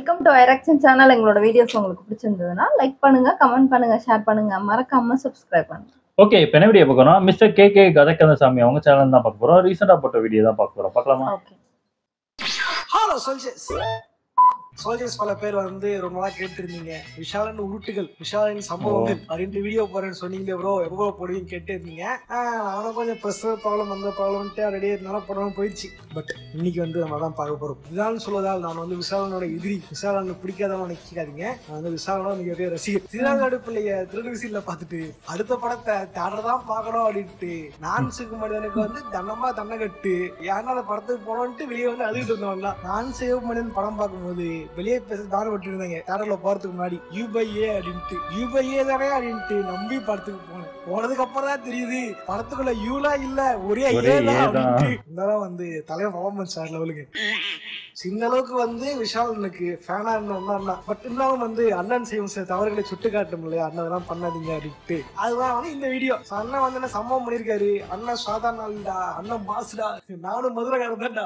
Welcome to எரக்ஷன் channel எங்களோட videos உங்களுக்கு பிடிச்சிருந்ததுன்னா லைக் பண்ணுங்க கமெண்ட் பண்ணுங்க ஷேர் பண்ணுங்க மறக்காம சப்ஸ்கிரைப் பண்ணுங்க ஓகே இப்போ என்ன வீடியோ பார்க்கணும் மிஸ்டர் கே கே கதைக்கந்தசாமி அவங்க சேனல் தான் பார்க்க போறோம் ரீசெண்டாக போட்ட வீடியோ தான் பார்க்க போறோம் பார்க்கலாமா ஓகே ஹலோ சோல்ஜர்ஸ் சோல்ஜர்ஸ் பல பேர் வந்து ரொம்ப நாளா கேட்டு இருந்தீங்க விஷாலன் உருட்டுகள் விஷாலின் சம்பவங்கள் அப்படின்ட்டு வீடியோ போறேன்னு சொன்னீங்களே ப்ரோ எப்போ போடுவீங்க கேட்டு இருந்தீங்க ஆஹ் நானும் கொஞ்சம் ப்ரெஷர் ப்ராப்ளம் அந்த ப்ராப்ளம்ட்டு ரெடியாக இருந்தாலும் படம் போயிடுச்சு பட் இன்னைக்கு வந்து நம்ம தான் பார்க்க போறோம் இதுதான் சொல்வதால் நான் வந்து விஷாலனோட எதிரி விஷாலன் பிடிக்காதவங்க நினைக்காதீங்க நான் வந்து விஷாலனோட மிகப்பெரிய ரசிகர் திருநாடு பிள்ளைய திருநெல்வேலியில பார்த்துட்டு அடுத்த படத்தை தேட்டர் தான் பார்க்கணும் அப்படின்ட்டு நான் சுகுமனிதனுக்கு வந்து தண்டமா தண்டை கட்டு ஏன்னா அந்த படத்துக்கு போனோன்ட்டு வெளியே வந்து அழுகிட்டு இருந்தவங்க நான் சிவமணியன் படம் பார்க்கும்போது வெளியே பேச தானம் விட்டு இருந்தாங்க தேட்டர்ல போறதுக்கு முன்னாடி யூ பை ஏ அப்படின்ட்டு யூ பை ஏ தானே அப்படின்ட்டு நம்பி படத்துக்கு போனேன் போனதுக்கு அப்புறம் தான் தெரியுது படத்துக்குள்ள யூலாம் இல்ல ஒரே ஒரே ஏ A தான் தான். அப்படின்ட்டு இருந்தாலும் வந்து தலைவர் பர்ஃபார்மன்ஸ் சார் லெவலுக்கு இந்த அளவுக்கு வந்து விஷால் எனக்கு ஃபேனா இருந்தா பட் இருந்தாலும் வந்து அண்ணன் செய்யும் சில தவறுகளை சுட்டு காட்டும் இல்லையா அண்ணன் இதெல்லாம் பண்ணாதீங்க அப்படின்ட்டு அதுதான் வந்து இந்த வீடியோ So, அண்ணன் வந்து என்ன சம்பவம் பண்ணிருக்காரு அண்ணன் சாதாரண ஆளுடா அண்ணன் பாஸ்டா நானும் மதுரைக்காரன் தான்டா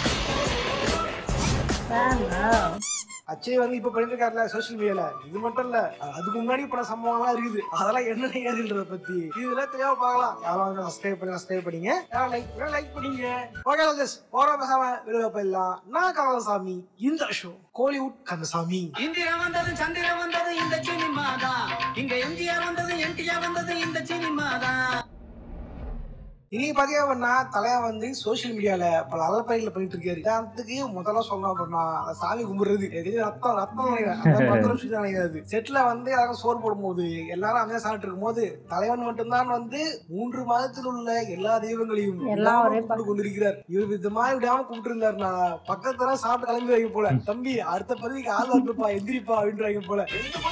அச்சய் வந்து இப்ப பண்ணிட்டு இருக்காருல சோசியல் மீடியால இது மட்டும் இல்ல அதுக்கு முன்னாடி பல சம்பவங்கள்லாம் இருக்குது அதெல்லாம் என்ன ஏதுன்றத பத்தி இதெல்லாம் தெரியாம பார்க்கலாம் யாரும் சப்ஸ்கிரைப் பண்ணி சப்ஸ்கிரைப் பண்ணீங்க யாரும் லைக் பண்ணி லைக் பண்ணீங்க ஓகே ஜஸ் போற பேசாம விடுவ போயிடலாம் நான் கமலசாமி இந்த ஷோ கோலிவுட் கந்தசாமி இந்திரா வந்தது சந்திரா வந்தது இந்த சினிமா தான் இங்க எம்ஜிஆர் வந்தது என்டிஆர் வந்தது இந்த சினிமா தான் இன்னைக்கு பாத்தீங்கன்னா தலையா வந்து சோசியல் மீடியால பல அலப்பறைகளை பண்ணிட்டு இருக்காரு உதாரணத்துக்கு முதல்ல சொல்லணும் அப்படின்னா அந்த சாமி கும்பிடுறது எது ரத்தம் ரத்தம் நினைக்கிறேன். அந்த ரத்தம் சுத்தி நினைக்கிறது செட்ல வந்து யாரும் சோறு போடும்போது எல்லாரும் அங்கே சாப்பிட்டு இருக்கும்போது தலைவன் மட்டும்தான் வந்து மூன்று மாதத்தில் உள்ள எல்லா தெய்வங்களையும் எல்லாம் விடாம ஒரே கும்பிட்டு கொண்டிருக்கிறார் இவர் விதமா விடாம கும்பிட்டு இருந்தாருன்னா பக்கத்துல சாப்பிட்டு கிளம்பி வைக்க போல தம்பி அடுத்த பதவிக்கு ஆள் வந்துருப்பா எந்திரிப்பா அப்படின்றாங்க போல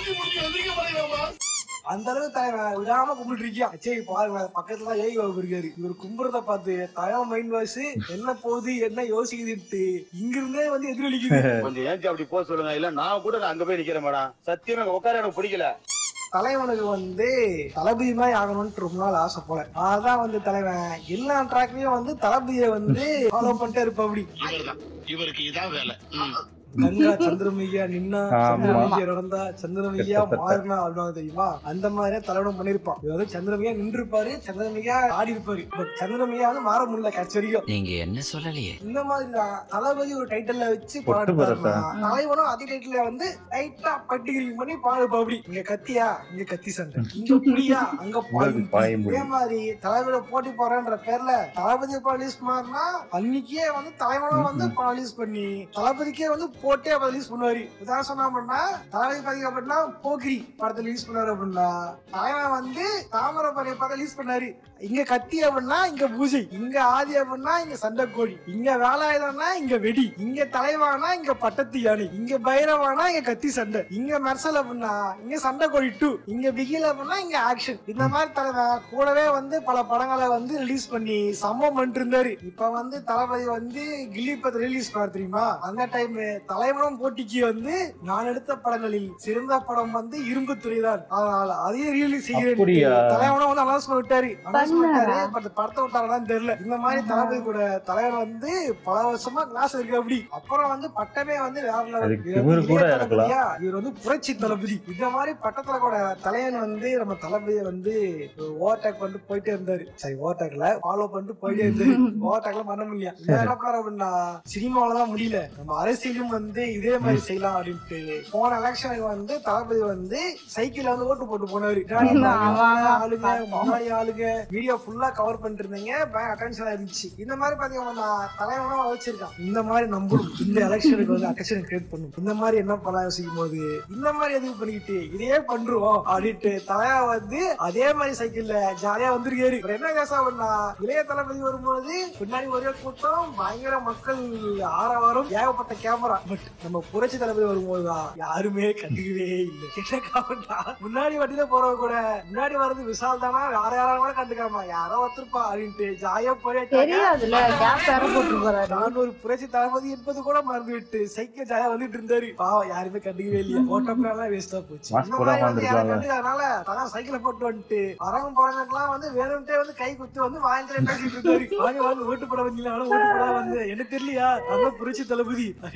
அந்த அளவுக்கு தலைவன் விடாம கும்பிட்டு இருக்கியா சரி பாருங்க பக்கத்துல தான் ஏகி பாபு இருக்காரு இவர் கும்பிடுறத பார்த்து தலைவன் மைண்ட் வாய்ஸ் என்ன போகுது என்ன யோசிக்குதுன்ட்டு இங்க இருந்தே வந்து எதிரொலிக்குது கொஞ்சம் ஏன்ச்சி அப்படி போக சொல்லுங்க இல்ல நான் கூட நான் அங்க போய் நிக்கிறேன் மேடம் சத்தியமா அங்க உட்கார எனக்கு பிடிக்கல தலைவனுக்கு வந்து தளபதி மாதிரி ஆகணும்னு ரொம்ப நாள் ஆசை போல அதான் வந்து தலைவன் எல்லா ட்ராக்லயும் வந்து தளபதியை வந்து ஃபாலோ பண்ணிட்டே இருப்ப அப்படி இவர்தான் இவருக்கு இதான் வேலை ம். கங்கா சந்திரமையா நின்னா ஆமா. சந்திரமையா நடந்தா சந்திரமையா கிட்டத்தட்ட. மாறினா அப்படின்னு தெரியுமா அந்த மாதிரியே தலைவனும் பண்ணிருப்பான் இது வந்து சந்திரமையா நின்று இருப்பாரு சந்திரமையா ஆடி இருப்பாரு பட் சந்திரமையா வந்து மாற முடியல கடைசி வரைக்கும் நீங்க என்ன சொல்லலையே இந்த மாதிரி தான் தளபதி ஒரு டைட்டில்ல வச்சு பொட்டு பாடுறாருன்னா பரட்டை. தலைவனும் அதே டைட்டில்ல வந்து லைட்டா பட்டிகிரி பண்ணி பாடுப்பா அப்படி இங்க கத்தியா இங்க கத்தி சண்டை இங்க புலியா அங்க பாயும் பாயும் புலி. இதே மாதிரி தளபதியோட போட்டி போறேன்ற பேர்ல தளபதி படம் ரிலீஸ் பண்ணா அன்னைக்கே வந்து தலைவனும் வந்து படம் ரிலீஸ் பண்ணி தளபதிக்கே வந்து போட்டே அப்ப ரிலீஸ் பண்ணுவாரு உதாரணம் சொன்னா அப்படின்னா தளபதி பாத்தீங்க அப்படின்னா போக்கிரி படத்தை ரிலீஸ் பண்ணாரு அப்படின்னா தலைவன் வந்து தாமிரபரணி படம் ரிலீஸ் பண்ணாரு இங்க கத்தி அப்படின்னா இங்க பூஜை இங்க ஆதி அப்படின்னா இங்க சண்டை கோழி இங்க வேலாயுதம்னா இங்க வெடி இங்க தலைவானா இங்க பட்டத்து யானை இங்க பைரவானா இங்க கத்தி சண்டை இங்க மெர்சல் அப்படின்னா இங்க சண்டை கோழி டூ இங்க பிகில் அப்படின்னா இங்க ஆக்ஷன் இந்த மாதிரி தலைவன் கூடவே வந்து பல படங்களை வந்து ரிலீஸ் பண்ணி சம்பவம் பண்ணிட்டு இருந்தாரு இப்ப வந்து தளபதி வந்து கில்லி பத்தி ரிலீஸ் பண்ண தெரியுமா அந்த டைம் தலைவனும் போட்டிக்கு வந்து நான் எடுத்த படங்களில் சிறந்த படம் வந்து இரும்பு துறை தான் அதனால அதையும் ரிலீஸ் செய்கிறேன் அப்படியா? தலைவனும் வந்து அனௌன்ஸ்மெண்ட் விட்டாரு அனௌன்ஸ் பண்ணா? பண்ணிட்டாரு பட் படத்தை விட்டாரான்னு தெரியல இந்த மாதிரி தளபதி கூட தலைவர் வந்து பல வருஷமா கிளாஸ் இருக்கு அப்படி அப்புறம் வந்து பட்டமே வந்து வேற level. அதுக்கு இவர் வந்து இவரு கூட இளைய இருக்கலாம். தளபதியா, இவர் வந்து புரட்சி தளபதி இந்த மாதிரி பட்டத்துல கூட தலைவன் வந்து நம்ம தளபதியை வந்து ஓவர்டேக் பண்ணிட்டு போயிட்டே இருந்தாரு சரி ஓவர்டேக்ல ஃபாலோ பண்ணிட்டு போயிட்டே இருந்தாரு ஓவர்டேக்ல பண்ண முடியல இந்த என்ன பண்ணாரு அப்படின்னா சினிமாவில தான் முடியல நம்ம அரசியலும் வந்து இதே மாதிரி செய்யலாம் அப்படின்ட்டு போன எலெக்ஷனுக்கு வந்து தளபதி வந்து சைக்கிள்ல வந்து ஓட்டு போட்டு போனாரு பின்னாடி ஆமா, ஆமா. ஆளுங்க முன்னாடி ஆளுங்க வீடியோ ஃபுல்லா கவர் பண்ணிட்டு இருந்தீங்க பேங்க் அட்டென்ஷன் இருந்துச்சு இந்த மாதிரி பாத்தீங்கன்னா தலைவனா வச்சிருக்கான் இந்த மாதிரி நம்பணும் இந்த எலெக்ஷனுக்கு வந்து அட்டென்ஷன் கிரியேட் பண்ணும் இந்த மாதிரி என்ன பண்ண யோசிக்கும் போது இந்த மாதிரி எதுவும் பண்ணிக்கிட்டு இதே பண்றோம் அப்படின்ட்டு தலையா வந்து அதே மாதிரி சைக்கிள்ல ஜாலியா வந்திருக்காரு இவர் என்ன கேசா பண்ணா இளைய தளபதி வரும்போது பின்னாடி ஒரே கூட்டம் பயங்கர மக்கள் ஆரவாரம் ஏகப்பட்ட கேமரா பட் நம்ம புரட்சி தளபதி வரும்போதுதான் யாருமே கண்டுக்கவே இல்லை என்ன காரணம்னா முன்னாடி வண்டியில போறவங்க கூட முன்னாடி வர்றது விஷால் தானா வேற யாரும் கூட கண்டுக்காம யாரோ ஒருத்தருப்பா அப்படின்ட்டு ஜாலியா போயிட்டாங்க தெரியாதுல கேப் வேற போட்டு போறாரு நான் ஒரு புரட்சி தளபதி என்பது கூட மறந்து விட்டு சைக்கிள் ஜாலியா வந்துட்டு இருந்தாரு பாவம் யாருமே கண்டுக்கவே இல்லையா ஓட்ட பிளான் வேஸ்டா போச்சு Mask இந்த போடாம மாதிரி வந்து யாரும் வந்திருப்பாங்க. கண்டுக்காதனால தலா சைக்கிளை போட்டு வந்துட்டு வரவங்க போறவங்களுக்குலாம் வந்து வேணும்ட்டே வந்து கை குத்து வந்து வாங்கிட்டு பேசிட்டு இருந்தாரு வாங்க வாங்க ஓட்டு போட வந்தீங்களா ஆனா ஓட்டு போட வந்து எனக்கு தெரியலையா அதான் புரட்சி தளபதி என்ன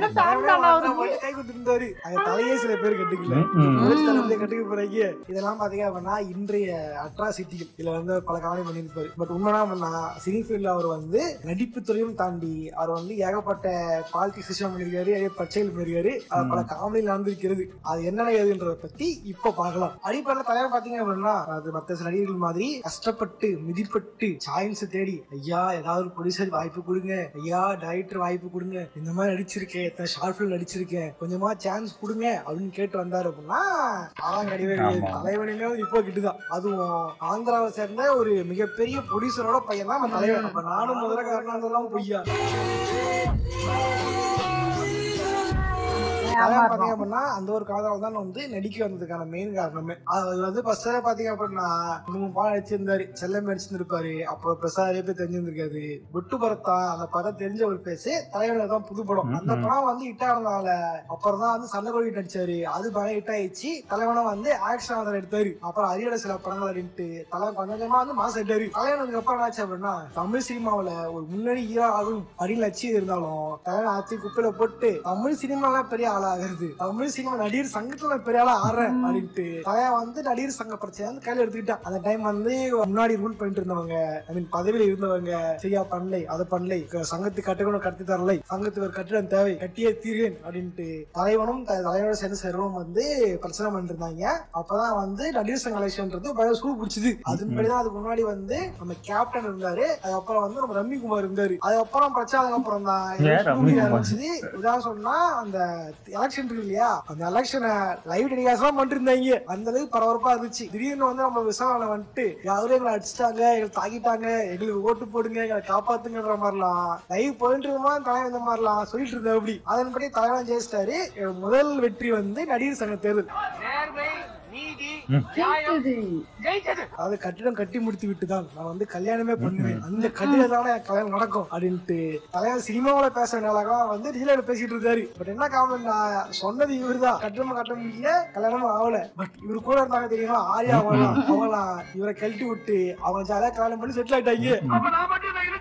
தலைவனே வாழ்ந்தா மட்டும் கை கொடுத்துருந்தாரு அங்க தலையே சில பேர் கட்டுக்கல ம், ம். போலீஸ் தலைமையிலே கட்டுக்க போறாங்க இதெல்லாம் பாத்தீங்க அப்படின்னா இன்றைய அட்ராசிட்டிகள் இதுல வந்து பல காமெடி பண்ணியிருப்பாரு பட் உண்மைனா பண்ணா சினி ஃபீல்ட்ல அவர் வந்து நடிப்பு துறையும் தாண்டி அவர் வந்து ஏகப்பட்ட பாலிடிக்ஸ் விஷயம் பண்ணிருக்காரு நிறைய பச்சைகள் பண்ணிருக்காரு அது பல காமெடி நடந்திருக்கிறது அது என்ன ஏதுன்றத பத்தி இப்ப பார்க்கலாம் அடிப்படையில் தலைவர் பாத்தீங்க அப்படின்னா அது மத்த சில நடிகர்கள் மாதிரி கஷ்டப்பட்டு மிதிப்பட்டு சாயன்ஸ் தேடி ஐயா ஏதாவது ஒரு ப்ரொடியூசர் வாய்ப்பு கொடுங்க ஐயா டைரக்டர் வாய்ப்பு கொடுங்க இந்த மாதிரி நடிச்சிருக்கேன் எத்தனை ஷார்ட் ஃபிலிம் நடிச்சிருக்கேன் கொஞ்சமா சான்ஸ் கொடுங்க அப்படின்னு கேட்டு வந்தாரு அப்படின்னா அதான் கிடையவே கிடையாது ஆமா. தலைவனுமே வந்து இப்போ கிட்டுதான் அதுவும் ஆந்திராவை சேர்ந்த ஒரு மிகப்பெரிய ப்ரொடியூசரோட பையன் தான் நம்ம தலைவன் அப்ப நானும் முதல்ல காரணம் பொய்யா தலைவன் பாத்தீங்க அப்படின்னா அந்த ஒரு காதல தான் வந்து நடிக்க வந்ததுக்கான மெயின் காரணமே அது வந்து ஃபர்ஸ்ட் பாத்தீங்க அப்படின்னா மூணு பாடம் நடிச்சிருந்தாரு செல்லம் நடிச்சிருந்திருப்பாரு அப்போ பெருசா நிறைய பேர் தெரிஞ்சிருந்திருக்காது புட்டு பரத்தா அந்த படம் தெரிஞ்ச ஒரு பேசு தலைவனுக்கு தான் புது படம் அந்த படம் வந்து ஹிட் ஆனதால அப்புறம் தான் வந்து சண்டகோழி நடிச்சாரு அது படம் ஹிட் ஆயிடுச்சு தலைவனை வந்து ஆக்ஷன் வந்து எடுத்தாரு அப்புறம் அரியோட சில படங்கள் அப்படின்ட்டு தலைவன் கொஞ்சம் கொஞ்சமா வந்து மாசம் எடுத்தாரு தலைவனுக்கு அப்புறம் என்னாச்சு அப்படின்னா தமிழ் சினிமாவுல ஒரு முன்னணி ஹீரோ ஆகும் அப்படின்னு லட்சியம் இருந்தாலும் தலைவன் ஆத்தி குப்பையில போட்டு தமிழ் சினிமால பெரிய ஆளாகிறது தமிழ் சினிமா நடிகர் சங்கத்துல நான் பெரிய ஆளா ஆடுறேன் அப்படின்ட்டு தலைவன் வந்து நடிகர் சங்க பிரச்சனை வந்து கையில எடுத்துக்கிட்டான் அந்த டைம் வந்து முன்னாடி ரூல் பண்ணிட்டு இருந்தவங்க ஐ மீன் பதவியில இருந்தவங்க சரியா பண்ணலை அதை பண்ணலை க- சங்கத்துக்கு கட்டணம் கட்டி தரலை சங்கத்துக்கு ஒரு கட்டிடம் தேவை கட்டியே தீர்வேன் அப்படின்ட்டு தலைவனும் த- தலைவனோட சேர்ந்து செல்வம் வந்து பிரச்சனை பண்ணிட்டு இருந்தாங்க அப்பதான் வந்து நடிகர் சங்க எலெக்ஷன்ன்றது பயங்கர சூடு பிடிச்சது அதன்படிதான் அதுக்கு முன்னாடி வந்து நம்ம கேப்டன் இருந்தாரு அதுக்கப்புறம் வந்து நம்ம ரம்மி குமார் இருந்தாரு அதுக்கப்புறம் பிரச்சனை அதுக்கப்புறம் தான் ஏன் ரம்மி குமார்? ஆரம்பிச்சது உதாரணம் சொன்னா அந்த எலெக்ஷன் இருக்கு இல்லையா அந்த எலெக்ஷனை லைவ் டெலிகாஸ்ட் எல்லாம் பண்ணிட்டு இருந்தாங்க அந்த அளவுக்கு பரபரப்பா இருந்துச்சு திடீர்னு வந்து நம்ம விசாரணை வந்துட்டு யாரும் எங்களை அடிச்சிட்டாங்க எங்களை தாக்கிட்டாங்க எங்களுக்கு ஓட்டு போடுங்க எங்களை காப்பாத்துங்கன்ற மாதிரிலாம் லைவ் போயிட்டு இருக்குமா தலைவன் இந்த மாதிரிலாம் சொல்லிட்டு இருந்தா அப்படி அதன்படி தலைவன் ஜெயிச்சிட்டாரு முதல் வெற்றி வந்து நடிகர் சங்க தேர்தல் அதாவது கட்டிடம் கட்டி முடித்து விட்டுதான் நான் வந்து கல்யாணமே பண்ணுவேன் அந்த கட்டிடத்தான என் கல்யாணம் நடக்கும் அப்படின்ட்டு தலைவர் சினிமாவில பேச வேண்டியதாக வந்து டீலர் பேசிட்டு இருந்தாரு பட் என்ன காமெண்ட் நான் சொன்னது இவருதான் கட்டிடமா கட்ட முடியல கல்யாணமும் ஆகல பட் இவரு கூட இருந்தாங்க தெரியுமா ஆரியா அவங்களாம் அவங்களாம் இவரை கழட்டி விட்டு அவங்க ஜாலியா கல்யாணம் பண்ணி செட்டில் ஆயிட்டாங்க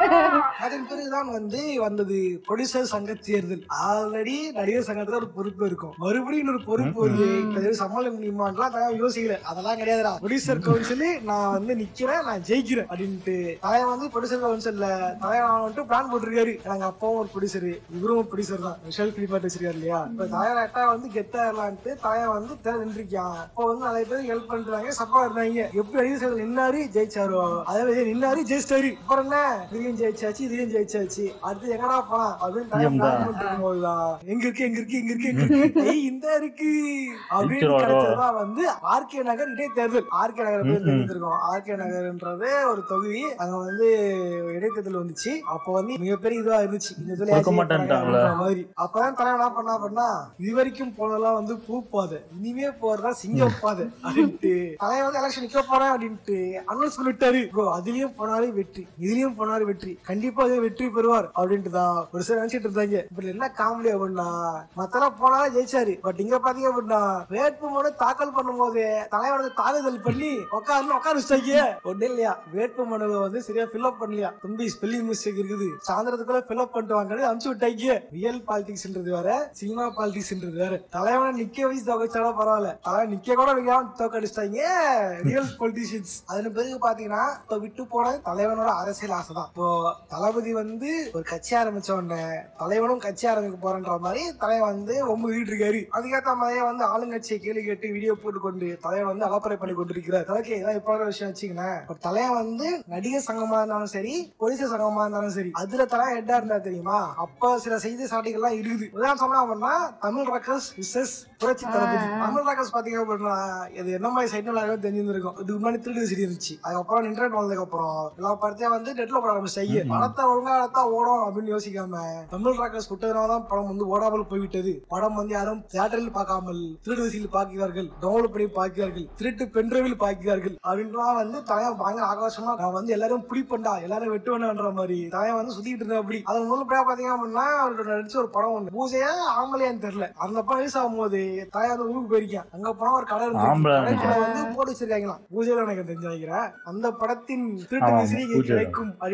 அதன் பிறகுதான் வந்து வந்தது ப்ரொடியூசர் சங்க தேர்தல் ஆல்ரெடி நடிகர் சங்கத்துல ஒரு பொறுப்பு இருக்கும் மறுபடியும் இன்னொரு பொறுப்பு வருது இது சமாளிக்க முடியுமான்லாம் தலைவன் யோசிக்கல அதெல்லாம் கிடையாதுடா ப்ரொடியூசர் கவுன்சில் நான் வந்து நிக்கிறேன் நான் ஜெயிக்கிறேன் அப்படின்ட்டு தலைவன் வந்து ப்ரொடியூசர் கவுன்சில்ல தலைவன் வந்துட்டு பிளான் போட்டிருக்காரு எங்க அப்பாவும் ஒரு ப்ரொடியூசர் இவரும் ஒரு ப்ரொடியூசர் தான் விஷல் பிலிபாட் வச்சிருக்காரு இல்லையா இப்ப தலைவன் அட்டா வந்து கெத்தா இருக்கலான்ட்டு தலைவன் வந்து தேர்தல் நின்றுருக்கான் அப்போ வந்து நிறைய பேர் ஹெல்ப் பண்றாங்க சப்பா இருந்தாங்க எப்படி நடிகர் சங்கம் நின்னாரு ஜெயிச்சாரோ அதே மாதிரி நின்னாரு ஜெயிச்சிட்டாரு அப்புறம் என்ன இதையும் ஜெயிச்சாச்சு இதையும் ஜெயிச்சாச்சு அடுத்து எங்கடா போலாம் அப்படின்னு தலைவன் எம்தா. plan பண்ணிட்டு இருக்கும்போதுதான் எங்க இருக்கு எங்க இருக்கு எங்க இருக்கு எங்க இருக்கு ஏய், இந்த இருக்கு அப்படின்னு இருக்கிறாரோ? கிடைச்சதுதான் வந்து ஆர்கே நகர் இடைத்தேர்தல் ஆர்கே நகர் பேர் ம், ம். தெரிஞ்சிருக்கோம் ஆர்கே நகர்ன்றது ஒரு தொகுதி அங்க வந்து இடைத்தேர்தல் வந்துச்சு அப்போ வந்து மிகப்பெரிய இதுவா இருந்துச்சு இந்த இதுல கொடுக்க யாச்சும் மாட்டேன்ட்டாங்களா? அப்படின்ற மாதிரி அப்பதான் தலைவன் என்ன பண்ணா பண்ணா இது வரைக்கும் போனதெல்லாம் வந்து பூ பாதை இனிமே போறதா சிங்கம் பாதை அப்படின்ட்டு தலைவன் வந்து எலெக்ஷன் நிக்க போறேன் அப்படின்ட்டு அனௌன்ஸ் பண்ணிட்டாரு ப்ரோ அதுலயும் போனாரு வெற்றி இதுலயும் போனாரு வெற்றி கண்டிப்பா அதே வெற்றி பெறுவார் அப்படின்ட்டு தான் ஒரு சிலர் நினைச்சிட்டு இருந்தாங்க இப்ப என்ன காமெடி அப்படின்னா மத்தெல்லாம் போனாலே ஜெயிச்சாரு பட் இங்க பாத்தீங்க அப்படின்னா வேட்புமனு தாக்கல் பண்ணும்போது தலைவனுக்கு தாக்குதல் பண்ணி உட்காருன்னு உட்கார வச்சிட்டாங்க ஒண்ணு இல்லையா வேட்பு மனுவை வந்து சரியா ஃபில்அப் பண்ணலையா தம்பி ஸ்பெல்லிங் மிஸ்டேக் இருக்குது சாயந்தரத்துக்குள்ள ஃபில்அப் பண்ணிட்டு வாங்கன்னு அனுப்பிச்சு விட்டாங்க ரியல் பாலிடிக்ஸ்ன்றது வேற சினிமா பாலிடிக்ஸ்ன்றது வேற தலைவனை நிக்க வச்சு தோக்கச்சாலும் பரவாயில்ல தலைவன் நிக்க கூட வைக்காம தோக்கடிச்சிட்டாங்க ரியல் பொலிட்டிஷியன்ஸ் அதன் பிறகு பாத்தீங்கன்னா இப்ப விட்டு போன தலைவனோட அரசியல் ஆசை தான் இப்போ தளபதி வந்து ஒரு கட்சி ஆரம்பிச்ச உடனே தலைவனும் கட்சி ஆரம்பிக்க போறன்ற மாதிரி தலைவன் வந்து ஒம்பு வீட்டு இருக்காரு அதுக்கேற்ற மாதிரியே வந்து ஆளுங்கட்சியை கேள்வி கேட்டு வீடியோ போட்டு கொண்டு தலைவன் வந்து அலப்பறை பண்ணி கொண்டிருக்கிறார் ஓகே இதான் இப்போ ஒரு விஷயம் வச்சுக்கங்களேன் இப்ப தலைவன் வந்து நடிகர் சங்கமா இருந்தாலும் சரி போலீஸ் சங்கமா இருந்தாலும் சரி அதுல தலைவன் ஹெட்டா இருந்தா தெரியுமா அப்ப சில செய்தி சாட்டிகள்லாம் இருக்குது உதாரணம் சொன்னா அப்படின்னா தமிழ் ரக்கர்ஸ் விசஸ் புரட்சி தளபதி தமிழ் ரக்கர்ஸ் பாத்தீங்க அப்படின்னா இது என்ன மாதிரி சைட்ல எல்லாருக்கும் தெரிஞ்சிருக்கும் இதுக்கு முன்னாடி திருடு சரி இருந்துச்சு அதுக்கப்புறம் இன்டர்நெட் வந்ததுக்கு அப்புறம் எல்லா படத்தையும் வந்து நெட்ல போட ஆரம்பிச்சாங்க படத்தை ஒழுங்கா எடுத்தா ஓடும் அப்படின்னு யோசிக்காம தமிழ் ராக்கர்ஸ் விட்டதுனாலதான் படம் வந்து ஓடாமல் போய்விட்டது படம் வந்து யாரும் தியேட்டரில் பார்க்காமல் திருடு வசதியில் பார்க்கிறார்கள் டவுன்லோட் பண்ணி பார்க்கிறார்கள் திருட்டு பென்ட்ரைவில் பார்க்கிறார்கள் அப்படின்லாம் வந்து தலைவன் பயங்கர ஆகாசமா நான் வந்து எல்லாரும் பிடிப்பண்டா எல்லாரும் வெட்டுவேன்ற மாதிரி தலைவன் வந்து சுத்திட்டு இருந்தா அப்படி அது முதல்ல போய் பாத்தீங்க அப்படின்னா அவரோட நடிச்ச ஒரு படம் ஒண்ணு பூஜையா ஆம்பளையான்னு தெரியல அந்த படம் ரிலீஸ் ஆகும்போது தலைவன் வந்து ஊருக்கு போயிருக்கேன் அங்க போனா ஒரு கடை இருந்துச்சு. ஆம்பளை கடைக்குள்ள வந்து போட்டு வச்சிருக்காங்களாம் பூஜையில எனக்கு தெரிஞ்சு நினைக்கிறேன் அந்த படத்தின் திருட்டு ஆமா, விசிறி பூஜை. கிடைக்கும் அப்படின்னு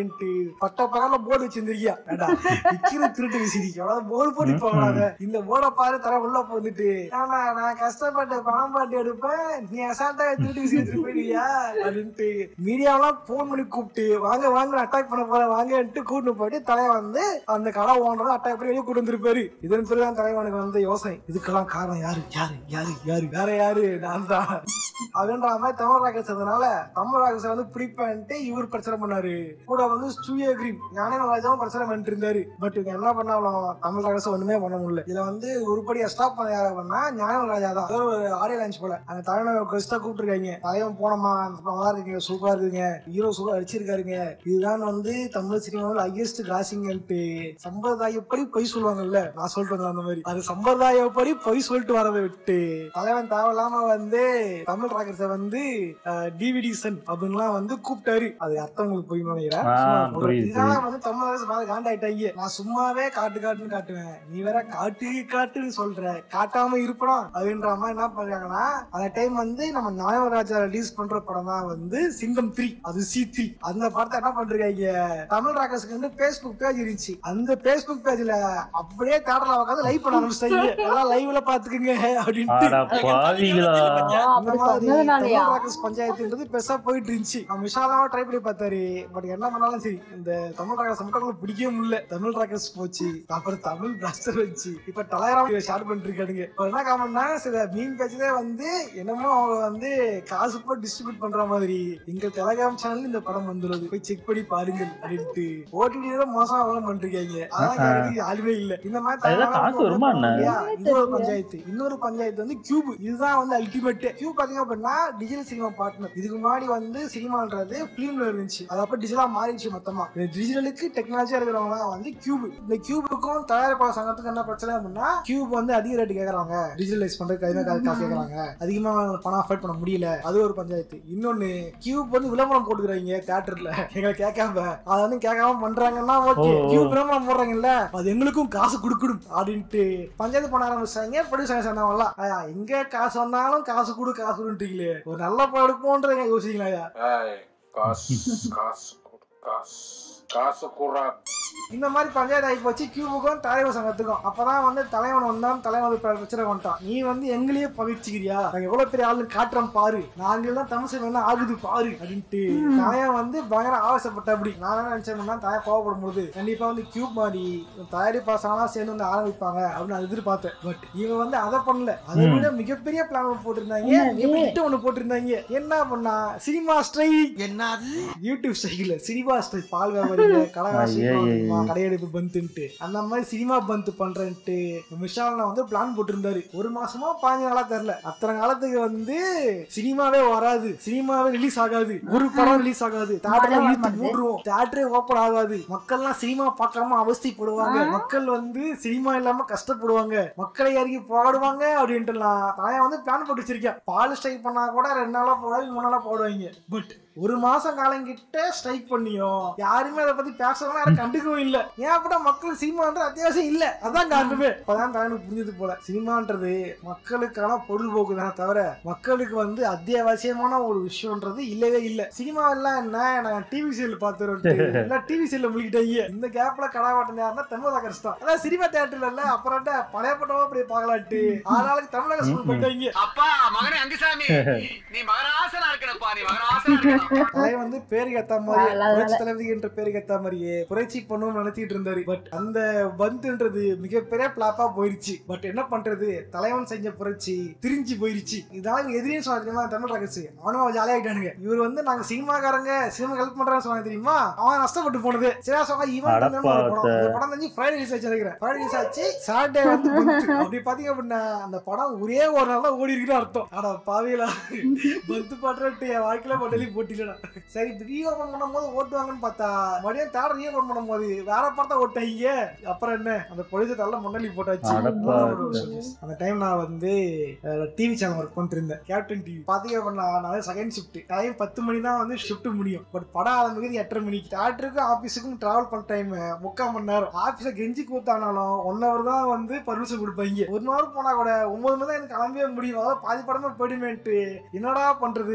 அப்படின்ட்டு பட்ட பகல போர்டு வச்சிருந்திருக்கியா ஏண்டா நிக்கிற திருட்டு விசிறிக்கு அவ்வளவு போர்டு போட்டு போகாத இந்த போர்டை பாரு தர உள்ள போந்துட்டு ஆனா நான் கஷ்டப்பட்டு பணம் பாட்டு எடுப்பேன் நீ அசால்ட்டா திருட்டு விசிறி எடுத்துட்டு போயிடுவியா அப்படின்ட்டு மீடியாவெல்லாம் போன் பண்ணி கூப்பிட்டு வாங்க வாங்க அட்டாக் பண்ண போறேன் வாங்கன்ட்டு கூட்டு போயிட்டு தலைவன் வந்து அந்த கடை ஓனரும் அட்டாக் பண்ணி வெளியே கூட்டு வந்திருப்பாரு இதன் பிறகுதான் தலைவனுக்கு வந்து யோசனை இதுக்கெல்லாம் காரணம் யாரு யாரு யாரு யாரு வேற யாரு நான் தான் அப்படின்ற மாதிரி தமிழ் ராக்கர்ஸ் இருந்தனால தமிழ் ராக்கர்ஸ் வந்து பிடிப்பேன்ட்டு இவர் பிரச்சனை பண்ணாரு கூட வந்து சூரிய கிரீம் ஞானேந்திர ராஜாவும் பிரச்சனை பண்ணிட்டு இருந்தாரு பட் இவங்க என்ன பண்ணாலும் தமிழ் ராக்கர்ஸ் ஒண்ணுமே பண்ண முடியல இதுல வந்து உருப்படியா ஸ்டாப் பண்ண யாரை பண்ணா ஞானேந்திர ராஜா தான் ஏதோ ஒரு ஆடியோ லான்ச் போல அந்த தலைவனை கெஸ்டா கூப்பிட்டுருக்காங்க தலைவன் போனோமா அந்த படம் நல்லா இருக்கீங்க சூப்பரா இருக்குங்க ஹீரோ சூப்பரா அடிச்சிருக்காருங்க இதுதான் வந்து தமிழ் சினிமாவில் ஹையஸ்ட் கிராசிங்ட்டு சம்பிரதாயப்படி பொய் சொல்லுவாங்கல்ல நான் சொல்லிட்டு வந்தேன் அந்த மாதிரி அது சம்பிரதாயப்படி பொய் சொல்லிட்டு வரதை விட்டு தலைவன் தேவையில்லாம வந்து தமிழ் ராக்கர்ஸை வந்து டிவிடி சன் அப்படின்லாம் வந்து கூப்பிட்டாரு அது அர்த்தம் உங்களுக்கு புரியும் நினைக்கிறேன் ஆ, சும்மா சொல்றேன். புரியுது, இதனால வந்து தமிழ் ராக்கர்ஸ் மேல காண்டாயிட்டாங்க நான் சும்மாவே காட்டு காட்டுன்னு காட்டுவேன் நீ வேற காட்டு காட்டுன்னு சொல்ற காட்டாம இருப்படா அப்படின்ற மாதிரி என்ன பண்றாங்கன்னா அந்த டைம் வந்து நம்ம நாயகராஜா ரிலீஸ் பண்ற படம் தான் வந்து சிங்கம் த்ரீ அது சி த்ரீ அந்த படத்தை என்ன பண்றாங்க தமிழ் ராக்கர்ஸ்க்கு வந்து பேஸ்புக் பேஜ் இருந்துச்சு அந்த பேஸ்புக் பேஜ்ல அப்படியே தேட்டர்ல உட்காந்து லைவ் பண்ண ஆரம்பிச்சிட்டாங்க எல்லாம் லைவ்ல பாத்துக்குங்க அப்படின்ட்டு அட பாவிகளா அந்த அப்படி மாதிரி சொன்னதுனாலயா தமிழ் ராக்கர்ஸ் பஞ்சாயத்துன்றது பெருசா போயிட்டு இருந்துச்சு நம்ம விஷாலாவும் ட்ரை பண்ணி பார்த்தாரு பட் என்ன பண்ணாலும் சரி இந்த தமிழ் ராக்கர்ஸ் மட்டும் அவங்களுக்கு பிடிக்கவே முடியல தமிழ் ராக்கர்ஸ் போச்சு அப்புறம் தமிழ் பிளாஸ்டர் வச்சு இப்ப டலகிராம் ஷேர் பண்ணிட்டு இருக்கானுங்க இப்ப என்ன காமெண்ட்னா சில மீன் பேஜ்ல வந்து என்னமோ அவங்க வந்து காசு போட்டு டிஸ்ட்ரிபியூட் பண்ற மாதிரி எங்க டெலகிராம் சேனல் இந்த படம் வந்துள்ளது போய் செக் பண்ணி பாருங்கள் அப்படின்ட்டு ஓடிடி மோசம் அவங்க பண்ணிருக்காங்க அதான் கேட்கறதுக்கு யாருமே இல்ல இந்த மாதிரி அதெல்லாம் தகவலாம் காசு வருமா என்ன? இல்லையா? இன்னொரு பஞ்சாயத்து இன்னொரு பஞ்சாயத்து வந்து கியூப் இதுதான் வந்து அல்டிமேட் கியூப் பாத்தீங்க அப்படின்னா டிஜிட்டல் சினிமா பார்ட்னர் இதுக்கு முன்னாடி வந்து சினிமான்றது பிலிம்ல இருந்துச்சு அது அப்ப டிஜிட்டலா மாறிடுச்சு மொத்தமா டிஜிட்டலுக்கு டெக்னாலஜியா இருக்கிறவங்க தான் வந்து கியூப் இந்த கியூபுக்கும் தயாரிப்பாளர் சங்கத்துக்கும் என்ன பிரச்சனை அப்படின்னா கியூப் வந்து அதிக ரேட்டு கேக்குறாங்க டிஜிட்டலைஸ் பண்றதுக்கு அதிகமா காசு காசு கேக்குறாங்க அதிகமா பணம் அஃபோர்ட் பண்ண முடியல அது ஒரு பஞ்சாயத்து இன்னொன்னு கியூப் வந்து விளம்பரம் போட்டுக்கிறாங்க தியேட்டர்ல எங்களை கேட்காம அதை வந்து கேட்காம பண்றாங்கன்னா ஓகே ஓ, ஓ. கியூப் விளம்பரம் போடுறாங்கல்ல அது எங்களுக்கும் காசு கொடுக்கணும் அப்படின்ட்டு பஞ்சாயத்து பண்ண ஆரம்பிச்சாங்க ப்ரொடியூசர் சொன்னவங்களாம் ஐயா எங்க காசு வந்தாலும் காசு கொடு காசு கொடுன்றீங்களே ஒரு நல்ல படம் எடுப்போன்றீங்க யோசிக்கலாம் ஐயா ஏய் காசு காசு கொடு, காசு காசு குறா இந்த மாதிரி பஞ்சாயத்து ஆகி போச்சு கியூபுக்கும் தலைவர் சங்கத்துக்கும் அப்பதான் வந்து தலைவன் வந்தான் தலைவன் வந்து பிர- பிரச்சனை வந்துட்டான் நீ வந்து எங்களையே பவிச்சுக்கிறியா நாங்க எவ்வளவு பெரிய ஆளு காட்டுறோம் பாரு நாங்க தான் தமிழ் சினிமா என்ன ஆகுது பாரு அப்படின்ட்டு தலைவன் வந்து பயங்கர ஆவேசப்பட்ட அப்படி நான் என்ன நினைச்சேன்னா தலைய கோவப்படும் போது கண்டிப்பா வந்து கியூப் மாதிரி தயாரிப்பாசனா சேர்ந்து வந்து ஆரம்பிப்பாங்க அப்படின்னு நான் எதிர்பார்த்தேன் பட் இவன் வந்து அதை பண்ணல அதை ம். விட மிகப்பெரிய பிளான் ஒன்று போட்டிருந்தாங்க என்னது? மிகப்பெரிய hit ஒண்ணு போட்டிருந்தாங்க என்ன பண்ணா சினிமா ஸ்ட்ரைக் என்னது யூடியூப் ஸ்டைல சினிமா ஸ்டைல் பால் வியாபாரிங்க கடகாசி ஐயையே. கடையெடுப்பு பந்துன்ட்டு அந்த மாதிரி சினிமா பந்து பண்றேன்ட்டு விஷாலனை வந்து பிளான் போட்டிருந்தாரு ஒரு மாசமா பாஞ்சு நாளா தெரியல அத்தனை காலத்துக்கு வந்து சினிமாவே வராது சினிமாவே ரிலீஸ் ஆகாது ஒரு படம் ரிலீஸ் ஆகாது தேட்டர்லாம் வர இழுத்து மாட்டேங்குது. மூடுருவோம் தேட்டரே ஓப்பன் ஆகாது மக்கள்லாம் சினிமா பார்க்காம அவஸ்தைப்படுவாங்க மக்கள் வந்து சினிமா இல்லாம கஷ்டப்படுவாங்க மக்களை இறங்கி பாடுவாங்க அப்படின்ட்டுலாம் நான் வந்து பிளான் போட்டு வச்சிருக்கேன் பால் ஸ்ட்ரைக் பண்ணா கூட ரெண்டு நாளா போடுவாங்க மூணு நாளா போடுவாங்க பட் ஒரு மாசம் காலம் கிட்ட ஸ்ட்ரைக் பண்ணியும் யாருமே அதை பத்தி பேசவும் யாரும் கண்டுக்கவும் இல்ல ஏன் அப்படின்னா மக்கள் சினிமான்றது அத்தியாவசியம் இல்ல அதான் காரணமே அப்பதான் தலைவனுக்கு புரிஞ்சது போல சினிமான்றது மக்களுக்கான பொழுதுபோக்கு தானே தவிர மக்களுக்கு வந்து அத்தியாவசியமான ஒரு விஷயம்ன்றது இல்லவே இல்ல சினிமா எல்லாம் என்ன நான் டிவி சீரியல் பார்த்துருவோம் இல்ல டிவி சீரியல் முழுகிட்டாங்க இந்த கேப்ல கடாவாட்டம் யாருன்னா தமிழக கஷ்டம் அதான் சினிமா தியேட்டர்ல இல்ல அப்புறம் என்ன, பழைய படமா அப்படி பார்க்கலாட்டு ஆளாளுக்கு தமிழக ஸ்கூல் போயிட்டாங்க அப்பா மகனே அங்குசாமி நீ மகராசனா இருக்கணும்ப்பா நீ மகராசனா இருக்கணும் தலைவர் வந்து பேருக்கு ஏத்த மாதிரி அதனால- புரட்சி தலைவி என்ற பேருக்கு ஏத்த மாதிரியே புரட்சி பண்ணும் நினைச்சிட்டு இருந்தாரு பட் அந்த பந்துன்றது மிகப்பெரிய பிளாப்பா போயிருச்சு பட் என்ன பண்றது தலைவன் செஞ்ச புரட்சி திரிஞ்சு போயிருச்சு இதனால எதிரியும் சொன்னா தெரியுமா தமிழ் ரகசி அவனும் ஜாலியா ஆயிட்டானுங்க இவர் வந்து நாங்க சினிமாக்காரங்க சினிமா ஹெல்ப் பண்றான்னு சொன்னா தெரியுமா அவன் நஷ்டப்பட்டு போனது சரியா சொன்னா ஈவன் அடப்பாத்த. படம் இந்த படம் தெரிஞ்சு ஃப்ரைடே ரிலீஸ் ஆச்சு நினைக்கிறேன் ஃப்ரைடே ரிலீஸ் ஆச்சு சாட்டர்டே வந்து பந்து அப்படி பாத்தீங்க அப்படின்னா அந்த படம் ஒரே ஒரு நாள் தான் ஓடி இருக்குன்னு அர்த்தம் ஆனா பாவியலா பந்து பாட்டுறட்டு என் வாழ்க்கையில மொட்டலி போட்டிலடா சரி ரீஓபன் பண்ணும்போது ஓட்டுவாங்கன்னு பார்த்தா மறுபடியும் தேட ரீஓபன் பண்ணும்போது வேற பார்த்தா ஓட்டாங்க அப்புறம் என்ன அந்த பொழுது தள்ள முன்னாடி போட்டாச்சு அடப்பா. அந்த டைம் நான் வந்து டிவி சேனல் ஒர்க் பண்ணிட்டு இருந்தேன் கேப்டன் டிவி பாத்தீங்க அப்படின்னா நான் செகண்ட் ஷிஃப்ட் டைம் பத்து மணி தான் வந்து ஷிஃப்ட் முடியும் பட் படம் ஆரம்பிக்கிறது எட்டரை மணிக்கு தேட்டருக்கும் ஆபீஸுக்கும் டிராவல் பண்ண டைம் முக்கால் மணி நேரம் ஆபீஸ்ல கெஞ்சி கூத்தானாலும் ஒன் ஹவர் தான் வந்து பர்மிஷன் கொடுப்பாங்க ஒரு ஹவர் போனா கூட ஒன்பது மணி தான் எனக்கு கிளம்பவே முடியும் அதாவது பாதி படமே போயிடுமேன்ட்டு என்னடா பண்றது அன்னி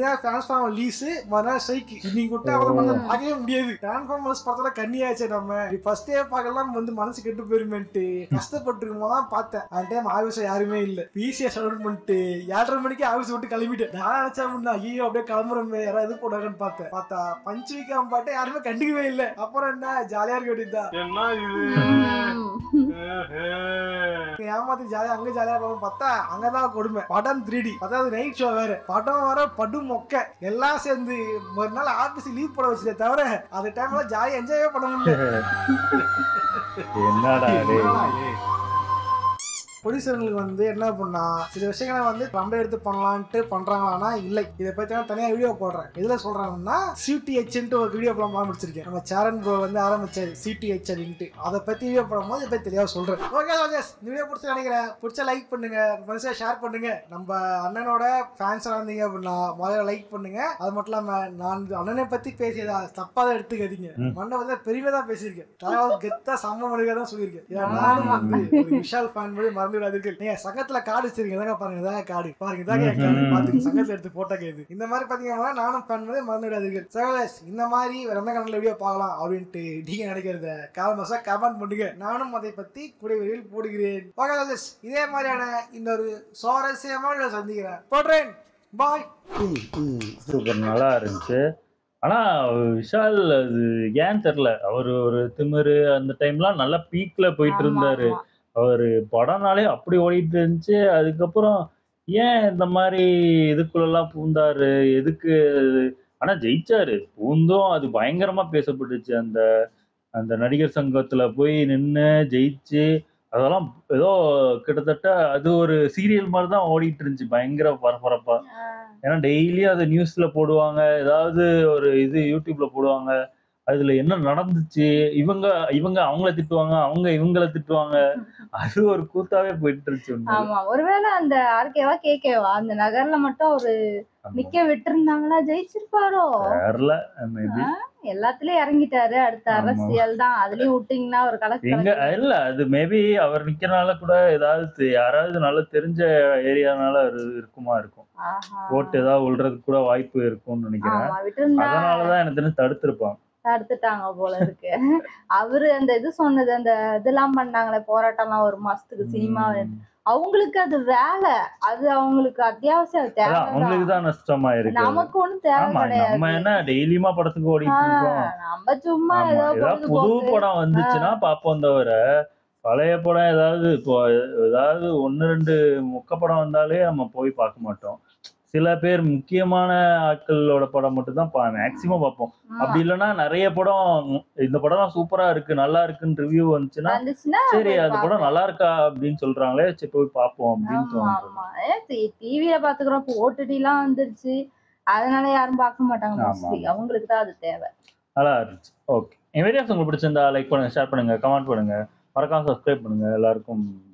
தான் டிரான்ஸ்ஃபார்மர் லீஸ் மறுநாள் ஸ்ட்ரைக்கு இன்னைக்கு விட்டு அவரை பார்த்தா பார்க்கவே முடியாது டிரான்ஸ்ஃபார்மர்ஸ் படத்துல கண்ணியாச்சு நம்ம ஃபர்ஸ்ட் டே பார்க்கலாம் வந்து மனசு கெட்டு போயிருமேன்ட்டு கஷ்டப்பட்டுருக்கும் தான் பார்த்தேன் அந்த டைம் ஆஃபீஸ்ல யாருமே இல்ல பிசியை ஷவுட் பண்ணிட்டு ஏழரை மணிக்கு ஆஃபீஸ் விட்டு கிளம்பிட்டேன் நான் நினைச்சா முன்னா ஐயோ அப்படியே கிளம்புறோமே யாராவது இது போடாங்கன்னு பார்த்தேன் பார்த்தா பஞ்சு வைக்காம பாட்டு யாருமே கண்டுக்கவே இல்லை அப்புறம் என்ன ஜாலியா இருக்க வேண்டியதுதான் என்ன இது ஏமாத்தி ஜாலியா அங்க ஜாலியா போகும் பார்த்தா அங்கதான் கொடுமை படம் த்ரீ டி அதாவது நைட் ஷோ வேற படம் வர படு மொக்க எல்லாம் சேர்ந்து ஒரு நாள் ஆபீஸ் லீவ் போட வச்சதே தவிர அந்த டைம்ல ஜாலியா என்ஜாயே பண்ண முடியல என்னடா டேய் ப்ரொடியூசர்களுக்கு வந்து என்ன பண்ணா சில விஷயங்களை வந்து நம்ம எடுத்து பண்ணலான்ட்டு பண்றாங்களான்னா இல்லை இதை பத்தி நான் தனியா வீடியோ போடுறேன் இதுல சொல்றாங்கன்னா சிடிஹெச்ன்ட்டு ஒரு வீடியோ படம் ஆரம்பிச்சிருக்கேன் நம்ம சேரன் ப்ரோ வந்து ஆரம்பிச்சாரு சிடிஹெச் அப்படின்ட்டு அதை பத்தி வீடியோ போடும்போது இதை பத்தி தெளிவா சொல்றேன் ஓகே ஓகேஸ் இந்த வீடியோ பிடிச்சி நினைக்கிறேன் பிடிச்ச லைக் பண்ணுங்க மனசா ஷேர் பண்ணுங்க நம்ம அண்ணனோட ஃபேன்ஸா இருந்தீங்க அப்படின்னா முதல்ல லைக் பண்ணுங்க அது மட்டும் இல்லாம நான் அண்ணனை பத்தி பேசியதா தப்பா தான் எடுத்துக்காதீங்க மண்ணை வந்து பெருமையா தான் பேசியிருக்கேன் தலைவர் கெத்தா சம்ம மொழிகா தான் சொல்லியிருக்கேன் ஏன்னா நானும் வந்து ஒரு விஷால் ஃபேன் மாதிரி மறந்து விடாதீர்கள் நீங்க சங்கத்துல கார்டு வச்சிருக்கீங்க இதாங்க பாருங்க இதாங்க கார்டு பாருங்க இதாங்க என் கார்டு பாத்துங்க சங்கத்துல எடுத்து போட்டோ கேது இந்த மாதிரி பாத்தீங்கன்னா நானும் ஃபேன் மாதிரி மறந்து விடாதீர்கள் சகோதரஸ் இந்த மாதிரி வேற எந்த கணக்குல வீடியோ பார்க்கலாம் அப்படின்ட்டு நீங்க நினைக்கிறத காலமாசா கமெண்ட் பண்ணுங்க நானும் அதை பத்தி கூடிய விரைவில் போடுகிறேன் ஓகே சகோதரஸ், இதே மாதிரியான இன்னொரு சுவாரஸ்யமான video சந்திக்கிறேன் போடுறேன் பாய் சூப்பர் நல்லா இருந்துச்சு ஆனா விஷால் அது ஏன் தெரியல அவர் ஒரு திமிரு அந்த டைம்லாம் நல்லா பீக்ல போயிட்டு இருந்தாரு அவரு படம்னாலே அப்படி ஓடிட்டு இருந்துச்சு அதுக்கப்புறம் ஏன் இந்த மாதிரி இதுக்குள்ளெல்லாம் பூந்தாரு எதுக்கு ஆனா ஜெயிச்சாரு பூந்தும் அது பயங்கரமா பேசப்பட்டுச்சு அந்த அந்த நடிகர் சங்கத்துல போய் நின்று ஜெயிச்சு அதெல்லாம் ஏதோ கிட்டத்தட்ட அது ஒரு சீரியல் மாதிரி தான் ஓடிட்டு இருந்துச்சு பயங்கர பரபரப்பா ஏன்னா டெய்லியும் அது நியூஸ்ல போடுவாங்க ஏதாவது ஒரு இது யூடியூப்ல போடுவாங்க அதுல என்ன நடந்துச்சு இவங்க இவங்க அவங்கள திட்டுவாங்க அவங்க இவங்கள திட்டுவாங்க அது ஒரு கூத்தாவே போயிட்டு இருந்துச்சு உண்மையிலே. ஆமா ஒருவேளை அந்த ஆர்கேவா கேகேவா அந்த நகர்ல மட்டும் அவரு ஆமா. நிக்க விட்டுருந்தாங்களா ஜெயிச்சிருப்பாரோ தெரியல மேபி எல்லாத்துலயும் இறங்கிட்டாரு அடுத்த ஆமா. அரசியல் தான் அதுலயும் விட்டீங்கன்னா ஒரு கலக்கு எங்க கலக்கு. இல்ல அது மேபி அவர் நிக்கிறனால கூட ஏதாவது தெ- யாராவது நல்லா தெரிஞ்ச ஏரியானால அது இருக்குமா இருக்கும் ஆஹா. ஓட்டு ஏதாவது விழுறதுக்கு கூட வாய்ப்பு இருக்கும்னு நினைக்கிறேன் ஆமா விட்டுருந்தா அதனாலதான் எனக்கு தெரிஞ்சு தடுத்திருப்பாங்க தடுத்துட்டாங்க போல இருக்கு அவரு அந்த இது சொன்னது அந்த இதெல்லாம் பண்ணாங்களே போராட்டம்லாம் ஒரு மாசத்துக்கு சினிமா அவங்களுக்கு அது வேலை அது அவங்களுக்கு அத்தியாவசியம் அது அதான் அவங்களுக்கு தேவை தான் நஷ்டமா இருக்கு நமக்கு ஒண்ணும் தேவை ஆமா கிடையாது நம்ம என்ன டெய்லியுமா படத்துக்கு ஓடிட்டு இருக்கோம் ஆஹ், நம்ம சும்மா ஆமா ஏதோ ஏதாவது புது பொழுதுபோக்கு படம் வந்துச்சுன்னா பாப்போம் தவிர பழைய படம் ஏதாவது இப்போ ஏதாவது ஒன்னு ரெண்டு மொக்க படம் வந்தாலே நம்ம போய் பார்க்க மாட்டோம் சில பேர் முக்கியமான ஆட்களோட படம் மட்டும் தான் மேக்சிமம் பார்ப்போம் ஆமா. அப்படி இல்லைன்னா நிறைய படம் இந்த படம் சூப்பரா இருக்கு நல்லா இருக்குன்னு ரிவ்யூ வந்துச்சுன்னா வந்துச்சுன்னா சரி போய் அந்த படம் நல்லா இருக்கா அப்படின்னு சொல்றாங்களே சரி போய் பார்ப்போம் அப்படின்னு ஆமா தோணும் ஆமா டிவில பாத்துக்கிறோம் இப்போ ஓடிடி எல்லாம் வந்துருச்சு அதனால யாரும் பார்க்க மாட்டாங்க ஆமா, மோஸ்ட்லி ஆமா. அவங்களுக்கு தான் அது தேவை நல்லா இருந்துச்சு ஓகே என் வீடியோஸ் உங்களுக்கு பிடிச்சிருந்தா லைக் பண்ணுங்க ஷேர் பண்ணுங்க கமெண்ட் பண்ணுங்க மறக்காம சப்ஸ்கிரைப் பண்ணுங்க எல்லாருக்கும்